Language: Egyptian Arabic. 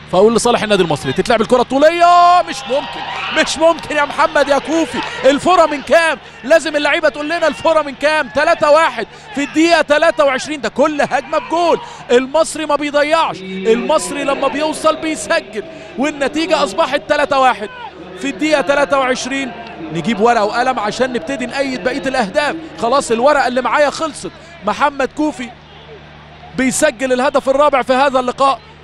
فاقول لصالح النادي المصري تتلعب الكره الطوليه مش ممكن مش ممكن يا محمد يا كوفي الفرة من كام لازم اللعيبه تقول لنا الفرة من كام 3 1 في الدقيقه 23 ده كل هجمه بجول المصري ما بيضيعش المصري لما بيوصل بيسجل والنتيجه اصبحت 3 1 في الدقيقه 23 نجيب ورقه وقلم عشان نبتدي نأيد بقيه الاهداف خلاص الورقه اللي معايا خلصت محمد كوفي بيسجل الهدف الرابع في هذا اللقاء